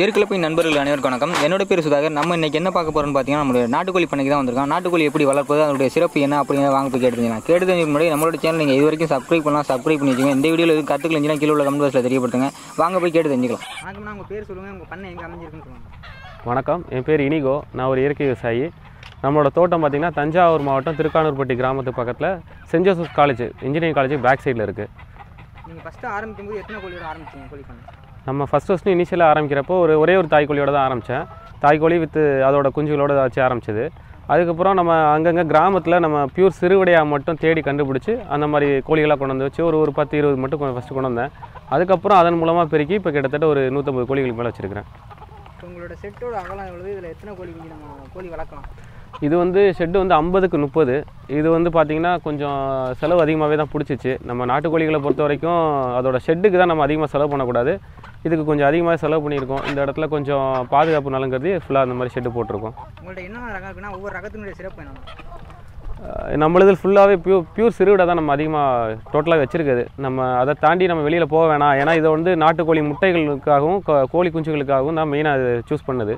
ஏற்கலப்பை நண்பர்கள் அனைவருக்கும் வணக்கம் என்னோட பேர் சுதாகர் நம்ம இன்னைக்கு என்ன பார்க்க போறோம்னு பார்த்தீங்கன்னா நம்மளுடைய நாட்டுக்கோழி பண்ணைக்கு தான் வந்திருக்கோம் நாட்டுக்கோழி எப்படி வளர்ப்பது அதனுடைய சிறப்பு என்ன அப்படிங்கிறத வாங்க போய் கேட்டுக்கலாம் கேட்டு தெரிஞ்சுக்க முன்னாடி நம்மளோட சேனல் நீங்கள் இது வரைக்கும் சப்ஸ்கிரைப் பண்ணலாம் சப்ஸ்கிரைப் பண்ணி வச்சுங்க இந்த வீடியோவில் எதுவும் கற்றுக்கல இருந்துச்சுன்னா கீழே உள்ள கமெண்ட் பாக்ஸில் தெரியப்படுத்துங்க வாங்க போய் கேட்டு தெரிஞ்சுக்கலாம் வணக்கம்னா உங்கள் பேர் சொல்லுங்கள் உங்கள் பண்ணை எங்கே அமைஞ்சிருக்குன்னு சொல்லுங்கள் வணக்கம் என் பேர் இனிகோ நான் ஒரு இயற்கை விவசாயி நம்மளோட தோட்டம் பார்த்திங்கன்னா தஞ்சாவூர் மாவட்டம் திருக்கானூர்பட்டி கிராமத்து பக்கத்தில் saint Joseph college engineering college back சைடில் இருக்குது நீங்கள் ஃபஸ்ட்டு ஆரம்பிக்கும் போது எத்தனை கோழியோட ஆரம்பிச்சிங்க கோழி பண்ணை நம்ம ஃபஸ்ட் ஃபஸ்ட்டு இனிஷியலாக ஆரம்பிக்கிறப்போ ஒரு ஒரே ஒரு தாய்க்கோழியோட தான் ஆரம்பித்தேன் தாய்க்கோழி வித்து அதோட குஞ்சுகளோட வச்சு ஆரம்பிச்சது அதுக்கப்புறம் நம்ம அங்கங்கே கிராமத்தில் நம்ம பியூர் சிறுவிடையாக மட்டும் தேடி கண்டுபிடிச்சி அந்த மாதிரி கோழிகளாக கொண்டு வந்து வச்சு ஒரு ஒரு பத்து இருபது மட்டும் ஃபஸ்ட்டு கொண்டு வந்தேன் அதுக்கப்புறம் அதன் மூலமாக பெருக்கி இப்போ கிட்டத்தட்ட ஒரு நூற்றம்பது கோழிகளுக்கு மேலே வச்சுருக்கிறேன் இப்போ உங்களோட செட்டோட அகலம் எவ்வளவு இதில் எத்தனை கோழி குஞ்சு நம்ம கோழி வளர்க்கலாம் இது வந்து ஷெட்டு வந்து ஐம்பதுக்கு முப்பது இது வந்து பார்த்திங்கன்னா கொஞ்சம் செலவு அதிகமாகவே தான் பிடிச்சிச்சு நம்ம நாட்டுக்கோழிகளை பொறுத்த வரைக்கும் அதோட ஷெட்டுக்கு தான் நம்ம அதிகமாக செலவு பண்ணக்கூடாது இதுக்கு கொஞ்சம் அதிகமாக செலவு பண்ணியிருக்கோம் இந்த இடத்துல கொஞ்சம் பாதுகாப்பு நலங்கிறது ஃபுல்லாக அந்த மாதிரி ஷெட்டு போட்டிருக்கோம் உங்கள்ட்ட என்னென்ன ரகம் இருக்குன்னா ஒவ்வொரு ரகத்தினுடைய சிறப்பு என்ன அஹ் நம்மளது ஃபுல்லாகவே பியூர் பியூர் சிறுவிடை தான் நம்ம அதிகமாக டோட்டலாக வச்சுருக்குது நம்ம அதை தாண்டி நம்ம வெளியில் போக வேணாம் ஏன்னா இதை வந்து நாட்டுக்கோழி முட்டைகளுக்காகவும் கோ- கோழி குஞ்சுகளுக்காகவும் தான் மெயினாக அது சூஸ் பண்ணுது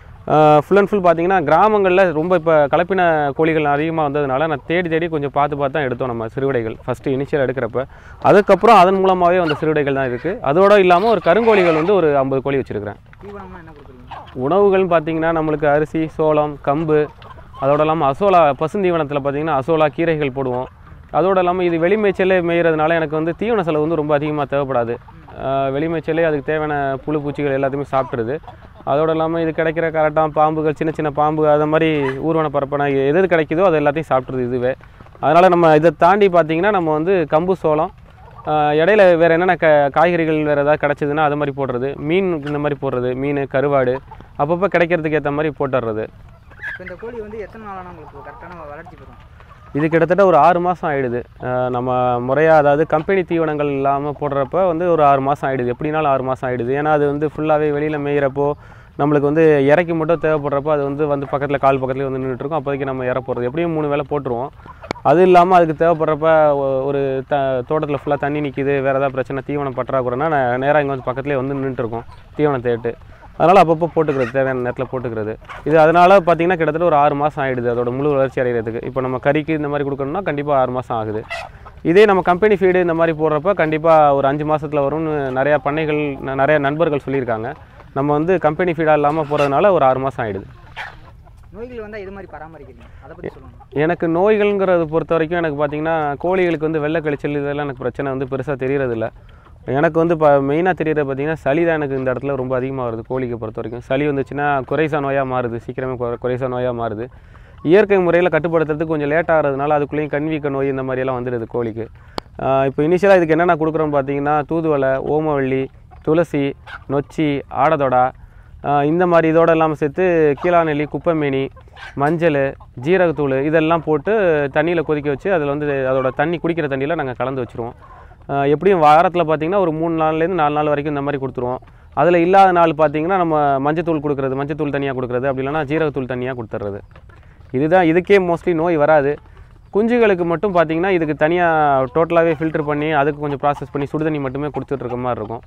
ஃபுல் அண்ட் ஃபுல் பார்த்தீங்கன்னா கிராமங்களில் ரொம்ப இப்போ கலப்பின கோழிகள் அதிகமாக வந்ததுனால நான் தேடி தேடி கொஞ்சம் பார்த்து பார்த்து தான் எடுத்தோம் நம்ம சிறுவிடைகள் ஃபஸ்ட்டு இனிஷியல் எடுக்கிறப்ப அதுக்கப்புறம் அதன் மூலமாகவே வந்த சிறுவிடைகள் தான் இருக்குது அதோட இல்லாமல் ஒரு கருங்கோழிகள் வந்து ஒரு ஐம்பது கோழி வச்சுருக்கிறேன் தீவனம்னா என்ன கொடுக்குறீங்க உணவுகள்னு பார்த்தீங்கன்னா நம்மளுக்கு அரிசி சோளம் கம்பு அதோட இல்லாமல் அசோலா பசுந்தீவனத்தில் பார்த்தீங்கன்னா அசோலா கீரைகள் போடுவோம் அதோட இல்லாமல் இது வெளிமேய்ச்சலே மேய்கிறதுனால எனக்கு வந்து தீவன செலவு வந்து ரொம்ப அதிகமாக தேவைப்படாது ஆஹ் வெளிமேய்ச்சலே அதுக்கு தேவையான புழு பூச்சிகள் எல்லாத்தையுமே சாப்பிட்ருது அதோட இல்லாமல் இது கிடைக்கிற கரெக்டாக பாம்புகள் சின்ன சின்ன பாம்பு அது மாதிரி ஊர்வன பரப்பனை எது எது கிடைக்குதோ அது எல்லாத்தையும் சாப்பிட்ருது இதுவே அதனால் நம்ம இதை தாண்டி பார்த்தீங்கன்னா நம்ம வந்து கம்பு சோளம் ஆஹ் இடையில வேறு என்னென்ன க காய்கறிகள் வேறு ஏதாவது கிடச்சிதுன்னா அது மாதிரி போடுறது மீன் இந்த மாதிரி போடுறது மீன் கருவாடு அப்பப்போ கிடைக்கிறதுக்கு ஏற்ற மாதிரி போட்டுடுறது இப்போ இந்த கோழி வந்து எத்தனை நாளான உங்களுக்கு கரெக்டான வளர்ச்சி பெறும் இது கிட்டத்தட்ட ஒரு ஆறு மாதம் ஆயிடுது ஆஹ் நம்ம முறையாக அதாவது கம்பெனி தீவனங்கள் இல்லாமல் போடுறப்ப வந்து ஒரு ஆறு மாதம் ஆயிடுது எப்படினாலும் ஆறு மாதம் ஆயிடுது ஏன்னா அது வந்து ஃபுல்லாகவே வெளியில் மேயிறப்போ நம்மளுக்கு வந்து இறக்கி மட்டும் தேவைப்படுறப்போ அது வந்து வந்து பக்கத்தில் கால் பக்கத்துலேயே வந்து நின்றுட்டு இருக்கும் அப்போதைக்கு நம்ம இற போடுறது எப்படியும் மூணு வேளை போட்டுருவோம் அது இல்லாமல் அதுக்கு தேவைப்படுறப்ப ஒ- ஒரு த தோட்டத்தில் ஃபுல்லாக தண்ணி நிற்கிது வேறு ஏதாவது பிரச்சனை தீவனம் பற்றாக்குறைனா நான் நேராக இங்கே வந்து பக்கத்துலேயே வந்து நின்றுட்டு இருக்கோம் தீவனம் தேட்டு அதனால் அப்பப்போ போட்டுக்கிறது தேவையான நேரத்தில் போட்டுக்கிறது இது அதனால் பார்த்தீங்கன்னா கிட்டத்தட்ட ஒரு ஆறு மாதம் ஆயிடுது அதோட முழு வளர்ச்சி அடைகிறதுக்கு இப்போ நம்ம கறிக்கு இந்த மாதிரி கொடுக்கணும்னா கண்டிப்பாக ஆறு மாதம் ஆகுது இதே நம்ம கம்பெனி ஃபீடு இந்த மாதிரி போடுறப்ப கண்டிப்பாக ஒரு அஞ்சு மாசத்துல வரும்னு நிறையா பண்ணைகள் ந- நிறைய நண்பர்கள் சொல்லியிருக்காங்க நம்ம வந்து கம்பெனி ஃபீடாக இல்லாமல் போகிறதுனால ஒரு ஆறு மாதம் ஆயிடுது நோய்கள் வந்தால் எது மாதிரி பராமரிக்கிறீங்க அதை பற்றி சொல்லுங்கள் எனக்கு நோய்கள்ங்கிறத பொறுத்த வரைக்கும் எனக்கு பார்த்தீங்கன்னா கோழிகளுக்கு வந்து வெள்ளை கழிச்சல் இதெல்லாம் எனக்கு பிரச்சனை வந்து பெருசாக தெரியறதில்ல எனக்கு வந்து இப்போ மெயினாக தெரியறது பார்த்தீங்கன்னா சளி தான் எனக்கு இந்த இடத்துல ரொம்ப அதிகமாக வருது கோழிக்கு பொறுத்த வரைக்கும் சளி வந்துச்சுன்னா குறைசா நோயாக மாறுது சீக்கிரமே குறை- குறைசா நோயாக மாறுது இயற்கை முறையில் கட்டுப்படுத்துறதுக்கு கொஞ்சம் லேட் ஆகிறதுனால அதுக்குள்ளேயும் கண்வீக்க நோய் இந்த மாதிரியெல்லாம் வந்துடுது கோழிக்கு ஆஹ் இப்போ இனிஷியலாக இதுக்கு என்னென்ன கொடுக்குறோன்னு பார்த்தீங்கன்னா தூதுவளை ஓமவள்ளி துளசி நொச்சி ஆடதொடா ஆஹ் இந்த மாதிரி இதோட இல்லாமல் சேர்த்து கீழாநெல்லி குப்பைமேனி மஞ்சள் ஜீரகத்தூள் இதெல்லாம் போட்டு தண்ணியில் கொதிக்க வச்சு அதில் வந்து அதோட தண்ணி குடிக்கிற தண்ணியில் நாங்கள் கலந்து வச்சுருவோம் ஆஹ் எப்படியும் வாரத்தில் பார்த்தீங்கன்னா ஒரு மூணு நாள்லேருந்து நாலு நாள் வரைக்கும் இந்த மாதிரி கொடுத்துருவோம் அதில் இல்லாத நாள் பார்த்தீங்கன்னா நம்ம மஞ்சத்தூள் கொடுக்குறது மஞ்சத்தூள் தனியாக கொடுக்குறது அப்படி இல்லைன்னா ஜீரகத்தூள் தனியாக கொடுத்துட்றது இதுதான் இதுக்கே மோஸ்ட்லி நோய் வராது குஞ்சுகளுக்கு மட்டும் பார்த்தீங்கன்னா இதுக்கு தனியாக டோட்டலாகவே ஃபில்டர் பண்ணி அதுக்கு கொஞ்சம் ப்ராசஸ் பண்ணி சுடுதண்ணி மட்டுமே கொடுத்துட்டு இருக்க மாதிரி இருக்கும்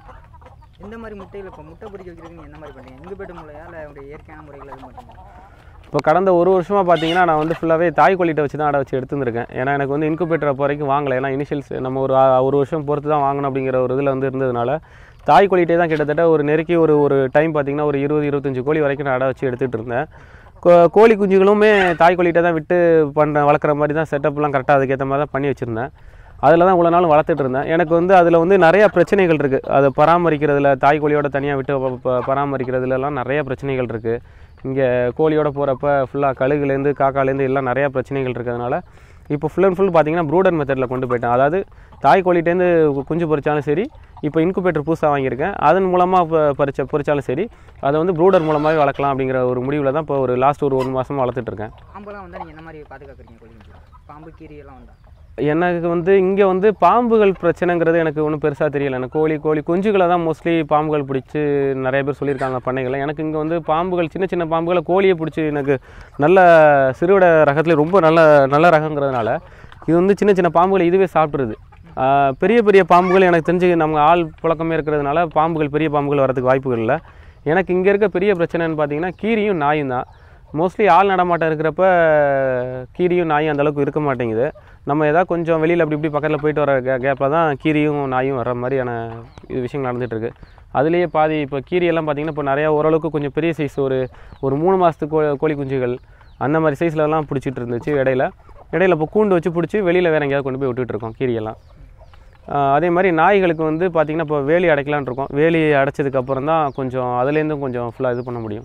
எந்த மாதிரி முட்டையில் இப்போ முட்டை பொறிக்க வைக்கிறதுக்கு நீங்க என்ன மாதிரி பண்ணுறீங்க இன்குபேட்டர் முறையா இல்லை உங்களுடைய இயற்கையான முறைகள் எது மாட்டீங்க இப்போ கடந்த ஒரு வருஷமாக பார்த்தீங்கன்னா நான் வந்து ஃபுல்லாகவே தாய் கோழிட்ட வச்சு தான் அடை வச்சு எடுத்துருக்கேன் ஏன்னா எனக்கு வந்து இன்குபேட்டர் அப்போ வரைக்கும் வாங்கலை ஏன்னா இனிஷியல்ஸ் நம்ம ஒரு ஆ- ஒரு வருஷம் பொறுத்து தான் வாங்கணும் அப்படிங்கிற ஒரு இதில் வந்து இருந்ததுனால தாய் கோழிட்டே தான் கிட்டத்தட்ட ஒரு நெருக்கி ஒரு ஒரு டைம் பார்த்தீங்கன்னா ஒரு இருபது இருபத்தஞ்சு கோழி வரைக்கும் நான் அடை வச்சு எடுத்துகிட்டு இருந்தேன் கோ- கோழி குஞ்சுகளுமே தாய் கோழிகிட்ட தான் விட்டு பண்ண வளர்க்குற மாதிரி தான் செட்டப்லாம் கரெக்டாக அதுக்கேற்ற மாதிரி தான் பண்ணி வச்சுருந்தேன் அதில் தான் இவ்வளோ நாள் வளர்த்துட்டு இருந்தேன் எனக்கு வந்து அதில் வந்து நிறைய பிரச்சனைகள் இருக்குது அதை பராமரிக்கிறதுல தாய் கோழியோட தனியாக விட்டு ப- ப- பராமரிக்கிறதுலலாம் நிறைய பிரச்சனைகள் இருக்குது இங்கே கோழியோட போகிறப்ப ஃபுல்லாக கழுகுலேருந்து காக்காலேருந்து எல்லாம் நிறையா பிரச்சனைகள் இருக்கிறதுனால இப்போ ஃபுல் அண்ட் ஃபுல் பார்த்தீங்கன்னா ப்ரூடர் மெத்தடில் கொண்டு போயிட்டேன் அதாவது தாய் கோழிட்டேருந்து கு- குஞ்சு பொரிச்சாலும் சரி இப்போ இன்குபேட்டர் புதுசாக வாங்கியிருக்கேன் அதன் மூலமாக பறிச்ச பொரிச்சாலும் சரி அதை வந்து ப்ரூடர் மூலமாகவே வளர்க்கலாம் அப்படிங்கிற ஒரு முடிவில் தான் இப்போ ஒரு லாஸ்ட் ஒரு ஒரு மாதமாக வளர்த்துட்டு இருக்கேன் பாம்பெல்லாம் வந்தால் நீங்கள் என்ன மாதிரி பாதுகாக்கிறீங்க கோழி குஞ்சு பாம்பு கீரி எல்லாம் வந்தா எனக்கு வந்து இங்கே வந்து பாம்புகள் பிரச்சனைங்கிறது எனக்கு ஒன்றும் பெருசாக தெரியல எனக்கு கோழி கோழி குஞ்சுகளை தான் மோஸ்ட்லி பாம்புகள் பிடிச்சி நிறைய பேர் சொல்லியிருக்காங்க பண்ணைகளில் எனக்கு இங்கே வந்து பாம்புகள் சின்ன சின்ன பாம்புகளை கோழியை பிடிச்சி எனக்கு நல்ல சிறுவிட ரகத்தில் ரொம்ப நல்ல நல்ல ரகங்கிறதுனால இது வந்து சின்ன சின்ன பாம்புகளை இதுவே சாப்பிட்ருது ஆஹ் பெரிய பெரிய பாம்புகள் எனக்கு தெரிஞ்சு நம்ம ஆள் புழக்கமே இருக்கிறதுனால பாம்புகள் பெரிய பாம்புகள் வரதுக்கு வாய்ப்புகள் இல்லை எனக்கு இங்கே இருக்க பெரிய பிரச்சனைன்னு பார்த்தீங்கன்னா கீரியும் நாயும் தான் மோஸ்ட்லி ஆள் நடமாட்டம் இருக்கிறப்ப கீரியும் நாயும் அந்தளவுக்கு இருக்க மாட்டேங்குது நம்ம ஏதாவது கொஞ்சம் வெளியில் அப்படி இப்படி பக்கத்தில் போயிட்டு வர கே கேப்பில் தான் கீரியும் நாயும் வர்ற மாதிரியான இது விஷயங்கள் நடந்துகிட்ருக்கு அதுலேயே பாதி இப்போ கீரியெல்லாம் பார்த்தீங்கன்னா இப்போ நிறையா ஓரளவுக்கு கொஞ்சம் பெரிய சைஸ் ஒரு ஒரு மூணு மாதத்து கோ கோழி குஞ்சுகள் அந்த மாதிரி சைஸ்லலாம் பிடிச்சிட்டு இருந்துச்சு இடையில இடையில இப்போ கூண்டு வச்சு பிடிச்சி வெளியில் வேறு எங்கேயாவது கொண்டு போய் விட்டுட்டு இருக்கோம் கீரியெல்லாம் ஆஹ் அதே மாதிரி நாய்களுக்கு வந்து பார்த்திங்கன்னா இப்போ வேலி அடைக்கலான்னு இருக்கோம் வேலி அடைச்சதுக்கு அப்புறம் தான் கொஞ்சம் அதுலேருந்தும் கொஞ்சம் ஃபுல்லாக இது பண்ண முடியும்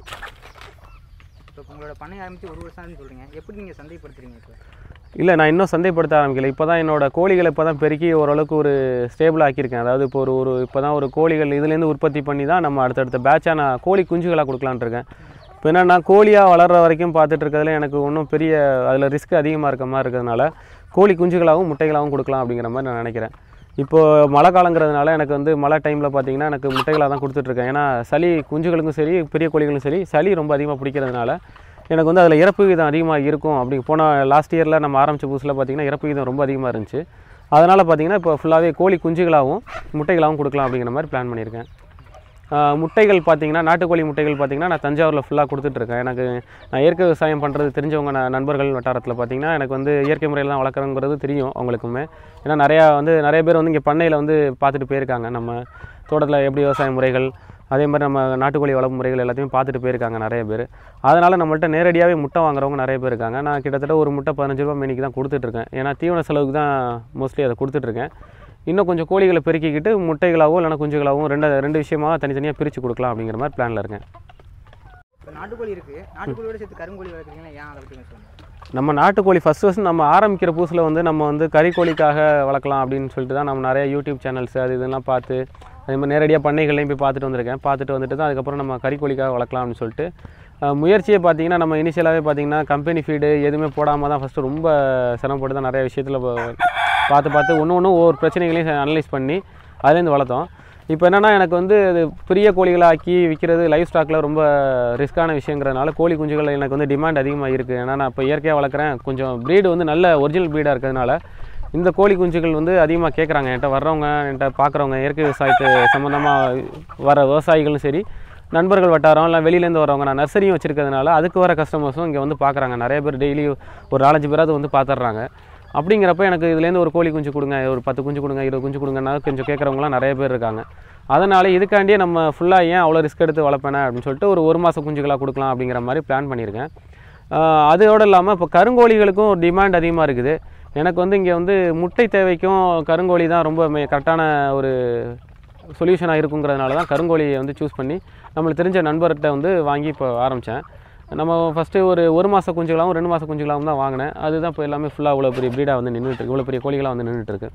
இப்போ உங்களோட பண்ணை ஆரம்பித்து ஒரு வருஷம் சொல்கிறீங்க எப்படி நீங்கள் சந்தைப்படுத்துறீங்க இப்போ இல்லை நான் இன்னும் சந்தைப்படுத்த ஆரம்பிக்கல இப்போ தான் என்னோட கோழிகளை இப்போ தான் பெருக்கி ஓரளவுக்கு ஒரு ஸ்டேபிள் ஆக்கியிருக்கேன் அதாவது இப்போ ஒரு ஒரு இப்போ தான் ஒரு கோழிகள் இதுலேருந்து உற்பத்தி பண்ணி தான் நம்ம அடுத்தடுத்த பேட்சாக நான் கோழி குஞ்சுகளாக கொடுக்கலான்ட்டு இருக்கேன் இப்போ என்னன்னா கோழியாக வளர்கிற வரைக்கும் பார்த்துட்டு இருக்கிறதுல எனக்கு ஒன்றும் பெரிய அதில் ரிஸ்க் அதிகமாக இருக்க மாதிரி இருக்கிறதுனால கோழி குஞ்சுகளாகவும் முட்டைகளாகவும் கொடுக்கலாம் அப்படிங்கிற மாதிரி நான் நினைக்கிறேன் இப்போ மழை காலங்கிறதுனால எனக்கு வந்து மழை டைமில் பார்த்தீங்கன்னா எனக்கு முட்டைகளாக தான் கொடுத்துட்ருக்கேன் ஏன்னா சளி குஞ்சுகளுக்கும் சரி பெரிய கோழிகளுக்கும் சரி சளி ரொம்ப அதிகமாக பிடிக்கிறதுனால எனக்கு வந்து அதில் இறப்பு விகிதம் அதிகமாக இருக்கும் அப்படி போன லாஸ்ட் இயரில் நம்ம ஆரம்பித்த புதுசில் பார்த்தீங்கன்னா இறப்பு விகிதம் ரொம்ப அதிகமாக இருந்துச்சு அதனால் பார்த்தீங்கன்னா இப்போ ஃபுல்லாகவே கோழி குஞ்சுகளாகவும் முட்டைகளாகவும் கொடுக்கலாம் அப்படிங்கிற மாதிரி பிளான் பண்ணியிருக்கேன் ஆஹ் முட்டைகள் பார்த்தீங்கன்னா நாட்டுக்கோழி முட்டைகள் பார்த்தீங்கன்னா நான் தஞ்சாவூரில் ஃபுல்லாக கொடுத்துட்ருக்கேன் எனக்கு நான் இயற்கை விவசாயம் பண்ணுறது தெரிஞ்சவங்க நான் நண்பர்கள் வட்டாரத்தில் பார்த்தீங்கன்னா எனக்கு வந்து இயற்கை முறையில் தான் வளர்க்குறங்கிறது தெரியும் அவங்களுக்குமே ஏன்னா நிறையா வந்து நிறைய பேர் வந்து இங்கே பண்ணையில் வந்து பார்த்துட்டு போயிருக்காங்க நம்ம தோட்டத்தில் எப்படி விவசாய முறைகள் அதே மாதிரி நம்ம நாட்டுக்கோழி வளர்ப்பு முறைகள் எல்லாத்தையும் பார்த்துட்டு போயிருக்காங்க நிறைய பேர் அதனால் நம்மள்ட்ட நேரடியாகவே முட்டை வாங்குறவங்க நிறைய பேர் இருக்காங்க நான் கிட்டத்தட்ட ஒரு முட்டை பதினஞ்சு ரூபா மேனிக்கு தான் கொடுத்துட்ருக்கேன் ஏன்னா தீவன செலவுக்கு தான் மோஸ்ட்லி அதை கொடுத்துட்ருக்கேன் இன்னும் கொஞ்சம் கோழிகளை பெருக்கிக்கிட்டு முட்டைகளாகவும் இல்லைனா குஞ்சுகளாகவும் ரெண்டு ரெண்டு விஷயமா தனித்தனியாக பிரித்து கொடுக்கலாம் அப்படிங்கிற மாதிரி பிளானில் இருக்கேன் இப்போ நாட்டுக்கோழி இருக்குது நாட்டுக்கோழியோட சேர்த்து கருங்கோழி வளர்க்குறீங்களா ஏன் அதை பற்றி சொல்லுங்கள் நம்ம நாட்டுக்கோழி ஃபஸ்ட் ஃபஸ்ட் நம்ம ஆரம்பிக்கிற புதுசில் வந்து நம்ம வந்து கறிக்கோழிக்காக வளர்க்கலாம் அப்படின்னு சொல்லிட்டு தான் நம்ம நிறைய யூடியூப் சேனல்ஸ் அது இதெல்லாம் பார்த்து அதே மாதிரி நேரடியாக பண்ணைகள்லையும் போய் பார்த்துட்டு வந்திருக்கேன் பார்த்துட்டு வந்துட்டு தான் அதுக்கப்புறம் நம்ம கறிக்கோழிக்காக வளர்க்கலாம் அப்படின்னு சொல்லிட்டு அஹ், முயற்சியை பார்த்தீங்கன்னா நம்ம இனிஷியலாகவே பார்த்தீங்கன்னா கம்பெனி ஃபீடு எதுவுமே போடாமல் தான் ஃபஸ்ட்டு ரொம்ப சிரமப்பட்டு தான் நிறைய விஷயத்தில் பார்த்து பார்த்து ஒன்று ஒன்று ஒவ்வொரு பிரச்சனைகளையும் அனலைஸ் பண்ணி அதுலேருந்து வளர்த்தோம் இப்போ என்னென்னா எனக்கு வந்து இது பெரிய கோழிகளாக்கி விற்கிறது லைஃப் ஸ்டாக்கில் ரொம்ப ரிஸ்க்கான விஷயங்கிறதுனால கோழி குஞ்சுகள் எனக்கு வந்து டிமாண்ட் அதிகமாக இருக்குது ஏன்னா நான் இப்போ இயற்கையாக வளர்க்குறேன் கொஞ்சம் ப்ரீடு வந்து நல்ல ஒரிஜினல் ப்ரீடாக இருக்கிறதுனால இந்த கோழி குஞ்சுகள் வந்து அதிகமாக கேட்குறாங்க என்கிட்ட வர்றவங்க என்கிட்ட பார்க்குறவங்க இயற்கை விவசாயத்து சம்மந்தமாக வர விவசாயிகளும் சரி நண்பர்கள் வட்டாரம் இல்லை வெளியிலேருந்து வரவங்க நான் நர்சரியும் வச்சிருக்கிறதுனால அதுக்கு வர கஸ்டமர்ஸும் இங்கே வந்து பார்க்குறாங்க நிறைய பேர் டெய்லி ஒரு நாலஞ்சு பேராவது வந்து பார்த்துட்றாங்க அப்படிங்கிறப்ப எனக்கு இதுலேருந்து ஒரு கோழி குஞ்சு கொடுங்க ஒரு பத்து குஞ்சு கொடுங்க இருபது குஞ்சு கொடுங்கன்னா கொஞ்சம் கேட்குறவங்களாம் நிறைய பேர் இருக்காங்க அதனால் இதுக்காண்டியே நம்ம ஃபுல்லாக ஏன் அவ்வளோ ரிஸ்க் எடுத்து வளர்ப்பேனே அப்படின்னு சொல்லிட்டு ஒரு ஒரு மாதம் குஞ்சுகளாக கொடுக்கலாம் அப்படிங்கிற மாதிரி பிளான் பண்ணியிருக்கேன் ஆஹ் அதோடு இல்லாமல் இப்போ கருங்கோழிகளுக்கும் டிமாண்ட் அதிகமாக இருக்குது எனக்கு வந்து இங்கே வந்து முட்டை தேவைக்கும் கருங்கோழி தான் ரொம்ப கரெக்டான ஒரு சொல்யூஷனாக இருக்குங்கிறதுனால தான் கருங்கோழியை வந்து சூஸ் பண்ணி நம்மளுக்கு தெரிஞ்ச நண்பர்கிட்ட வந்து வாங்கி இப்போ ஆரம்பித்தேன் நம்ம ஃபஸ்ட்டு ஒரு ஒரு மாத குஞ்சுகளாகவும் ரெண்டு மாத குஞ்சுகளாகவும் தான் வாங்கினேன் அதுதான் இப்போ எல்லாமே ஃபுல்லாக இவ்வளோ பெரிய ப்ரீடாக வந்து நின்றுட்டு இருக்கு இவ்வளோ பெரிய கோழிகளாக வந்து நின்றுட்டு இருக்கு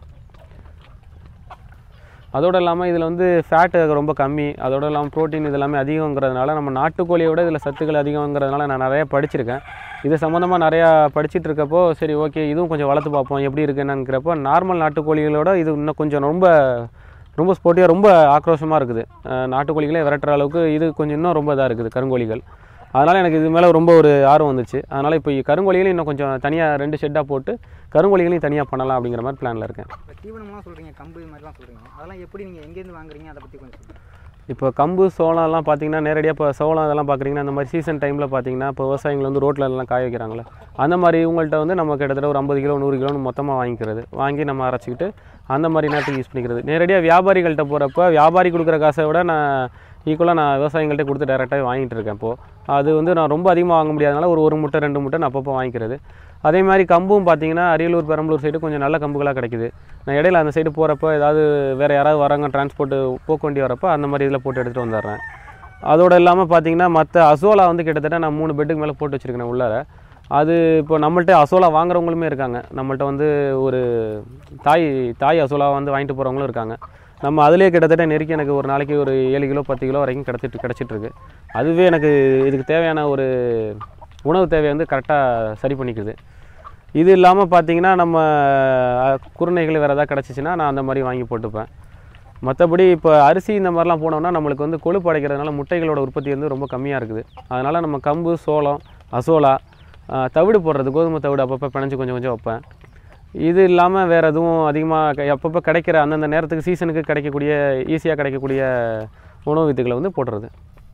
அதோடு இல்லாமல் இதில் வந்து ஃபேட்டு ரொம்ப கம்மி அதோடு இல்லாமல் ப்ரோட்டீன் இது எல்லாமே அதிகங்கிறதுனால நம்ம நாட்டுக்கோழியை விட இதில் சத்துக்கள் அதிகங்கிறதுனால நான் நிறையா படிச்சிருக்கேன் இது சம்மந்தமாக நிறையா படிச்சிட்டு இருக்கப்போ சரி ஓகே இதுவும் கொஞ்சம் வளர்த்து பார்ப்போம் எப்படி இருக்குன்னுங்கிறப்போ நார்மல் நாட்டுக்கோழிகளோட இது இன்னும் கொஞ்சம் ரொம்ப ரொம்ப ஸ்போர்ட்டிவாக ரொம்ப ஆக்ரோஷமாக இருக்குது அஹ் நாட்டுக்கோழிகளே விரட்டுற அளவுக்கு இது கொஞ்சம் இன்னும் ரொம்ப இதாக இருக்குது கருங்கோழிகள் அதனால் எனக்கு இது மேலே ரொம்ப ஒரு ஆர்வம் வந்துச்சு அதனால் இப்போ கருங்கோழிகளையும் இன்னும் கொஞ்சம் தனியாக ரெண்டு ஷெட்டாக போட்டு கருங்கோழிகளையும் தனியாக பண்ணலாம் அப்படிங்கிற மாதிரி பிளானில் இருக்கேன் இப்போ தீவனம்லாம் சொல்கிறீங்க கம்பு இது மாதிரிலாம் சொல்கிறீங்க அதெல்லாம் எப்படி நீங்கள் எங்கேருந்து வாங்குறீங்க அதை பற்றி கொஞ்சம் சொல்லுங்கள் இப்போ கம்பு சோளம்லாம் பார்த்தீங்கன்னா நேரடியாக இப்போ சோளம் இதெல்லாம் பார்க்குறீங்கன்னா அந்த மாதிரி சீசன் டைமில் பார்த்தீங்கன்னா இப்போ விவசாயிகள் வந்து ரோட்டில் எல்லாம் காய வைக்கிறாங்களே அந்த மாதிரி இவங்கள்ட்ட வந்து நம்ம கிட்டத்தட்ட ஒரு ஐம்பது கிலோ நூறு கிலோன்னு மொத்தமாக வாங்கிக்கிறது வாங்கி நம்ம அரைச்சிக்கிட்டு அந்த மாதிரி நேரத்துக்கு யூஸ் பண்ணிக்கிறது நேரடியாக வியாபாரிகள்கிட்ட போகிறப்ப வியாபாரி கொடுக்குற காசை விட நான் ஈக்குவலாக நான் விவசாயிகள்கிட்ட கொடுத்து டேரெக்டாக வாங்கிட்டு இருக்கேன் இப்போது அது வந்து நான் ரொம்ப அதிகமாக வாங்க முடியாதனால ஒரு ஒரு முட்டை ரெண்டு முட்டை நான் அப்பப்போ வாங்கிக்கிறது அதே மாதிரி கம்பும் பார்த்தீங்கன்னா அரியலூர் பெரம்பலூர் சைடு கொஞ்சம் நல்ல கம்புகளாக கிடைக்குது நான் இடையில அந்த சைடு போகிறப்ப ஏதாவது வேறு யாராவது வராங்க டிரான்ஸ்போர்ட் போக்க வேண்டி வரப்போ அந்த மாதிரி இதில் போட்டு எடுத்துகிட்டு வந்துடுறேன் அதோட இல்லாமல் பார்த்தீங்கன்னா மற்ற அசோலா வந்து கிட்டத்தட்ட நான் மூணு பெட்டுக்கு மேலே போட்டு வச்சுருக்கேன் உள்ளார அது இப்போ நம்மள்ட்ட அசோலா வாங்குறவங்களுமே இருக்காங்க நம்மள்ட்ட வந்து ஒரு தாய் தாய் அசோலா வந்து வாங்கிட்டு போகிறவங்களும் இருக்காங்க நம்ம அதிலே கிட்டத்தட்ட நெருக்கி எனக்கு ஒரு நாளைக்கு ஒரு ஏழு கிலோ பத்து கிலோ வரைக்கும் கிடச்சிட்டு கிடச்சிட்டு இருக்கு அதுவே எனக்கு இதுக்கு தேவையான ஒரு உணவு தேவையை வந்து கரெக்டாக சரி பண்ணிக்குது இது இல்லாமல் பார்த்தீங்கன்னா நம்ம அஹ், குருணைகள் வேறு ஏதாவது கிடச்சிச்சின்னா நான் அந்த மாதிரி வாங்கி போட்டுப்பேன் மற்றபடி இப்போ அரிசி இந்த மாதிரிலாம் போனோம்னா நம்மளுக்கு வந்து கொழுப்பு அடைக்கிறதுனால முட்டைகளோட உற்பத்தி வந்து ரொம்ப கம்மியாக இருக்குது அதனால் நம்ம கம்பு சோளம் அசோலா ஆஹ், தவிடு போடுறது கோதுமை தவிடு அப்பப்போ பிணைஞ்சு கொஞ்சம் கொஞ்சம் வைப்பேன் இது இல்லாமல் வேறு எதுவும் அதிகமாக அப்பப்போ கிடைக்கிற அந்தந்த நேரத்துக்கு சீசனுக்கு கிடைக்கக்கூடிய ஈஸியாக கிடைக்கக்கூடிய உணவு வித்துக்களை வந்து போட்டுறது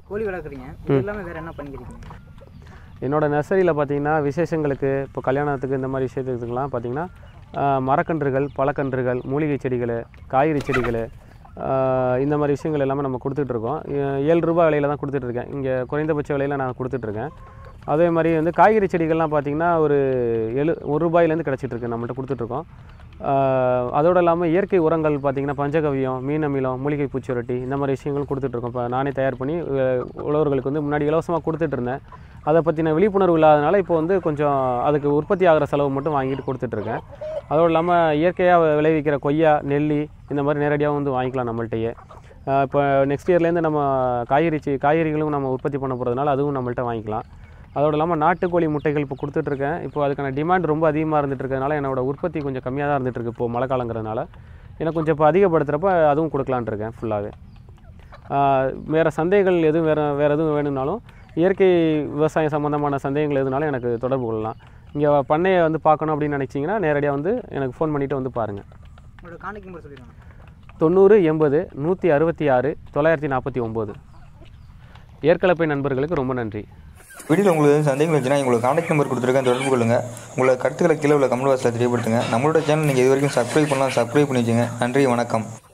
கோழி வளர்க்குறீங்க இது இல்லாமல் வேறு என்ன பண்ணிக்கிறீங்க என்னோட நர்சரியில் பார்த்தீங்கன்னா விசேஷங்களுக்கு இப்போ கல்யாணத்துக்கு இந்த மாதிரி விஷயத்துக்குலாம் பார்த்தீங்கன்னா ஆஹ், மரக்கன்றுகள் பழக்கன்றுகள் மூலிகை செடிகள் காய்கறி செடிகள் ஆஹ், இந்த மாதிரி விஷயங்கள் எல்லாமே நம்ம கொடுத்துட்ருக்கோம் ஏழு ரூபாய் விலையில தான் கொடுத்துட்ருக்கேன் இங்கே குறைந்தபட்ச விலையில் நான் கொடுத்துட்ருக்கேன் அதே மாதிரி வந்து காய்கறி செடிகள்லாம் பார்த்தீங்கன்னா ஒரு எழு ஒரு ரூபாயிலேருந்து கிடச்சிட்ருக்கு நம்மள்ட்ட கொடுத்துட்ருக்கோம் ஆஹ், அதோடு இல்லாமல் இயற்கை உரங்கள் பார்த்தீங்கன்னா பஞ்சகவியம் மீன் அமிலம் மூலிகை பூச்சிரொட்டி இந்த மாதிரி விஷயங்கள் கொடுத்துட்ருக்கோம் இப்போ நானே தயார் பண்ணி அஹ், உழவர்களுக்கு வந்து முன்னாடி இலவசமாக கொடுத்துட்டு இருந்தேன் அதை பற்றின விழிப்புணர்வு இல்லாதனால இப்போ வந்து கொஞ்சம் அதுக்கு உற்பத்தி ஆகிற செலவு மட்டும் வாங்கிட்டு கொடுத்துட்ருக்கேன் அதோடு இல்லாமல் இயற்கையாக விளைவிக்கிற கொய்யா நெல்லி இந்த மாதிரி நேரடியாக வந்து வாங்கிக்கலாம் நம்மள்ட்டையே ஆஹ் இப்போ நெக்ஸ்ட் இயர்லேருந்து நம்ம காய்கறி செ- காய்கறிகளும் நம்ம உற்பத்தி பண்ண போகிறதுனால அதுவும் நம்மள்ட்ட வாங்கிக்கலாம் அதோடு இல்லாமல் நாட்டுக்கோழி முட்டைகள் இப்போ கொடுத்துட்ருக்கேன் இப்போ அதுக்கான டிமாண்ட் ரொம்ப அதிகமாக இருந்துட்டு இருக்கறதுனால என்னோட உற்பத்தி கொஞ்சம் கம்மியாக தான் இருந்துட்டு இருக்கு இப்போ மழை காலங்கிறதுனால எனக்கு கொஞ்சம் இப்போ அதிகப்படுத்துகிறப்ப அதுவும் கொடுக்கலான்னு இருக்கேன் ஃபுல்லாகவே வேறு சந்தைகள் எதுவும் வேறு வேறு எதுவும் வேணும்னாலும் இயற்கை விவசாயம் சம்மந்தமான சந்தேகங்கள் எதுனாலும் எனக்கு தொடர்பு கொள்ளலாம் இங்கே பண்ணையை வந்து பார்க்கணும் அப்படின்னு நினச்சிங்கன்னா நேரடியாக வந்து எனக்கு ஃபோன் பண்ணிவிட்டு வந்து பாருங்கள் உங்களோட கான்டாக்ட் நம்பர் சொல்லிடுவாங்க தொண்ணூறு எண்பது நூற்றி அறுபத்தி ஆறு தொள்ளாயிரத்தி நாற்பத்தி ஒம்பது ஏற்கலப்பை நண்பர்களுக்கு ரொம்ப நன்றி வீடியோவில் உங்களுக்கு எதுவும் சந்தேகம் இருந்துச்சுன்னா உங்களுக்கு கான்டாக்ட் நம்பர் கொடுத்துருக்கேன் தொடர்பு கொள்ளுங்கள் உங்களோட கருத்துக்களை கீழே உள்ள கமெண்ட் பாக்ஸில் தெரியப்படுத்துங்க நம்மளோட சேனல் நீங்கள் இது வரைக்கும் சப்ஸ்கிரைப் பண்ணலாம் சப்ஸ்கிரைப் பண்ணி வச்சுங்க நன்றி வணக்கம்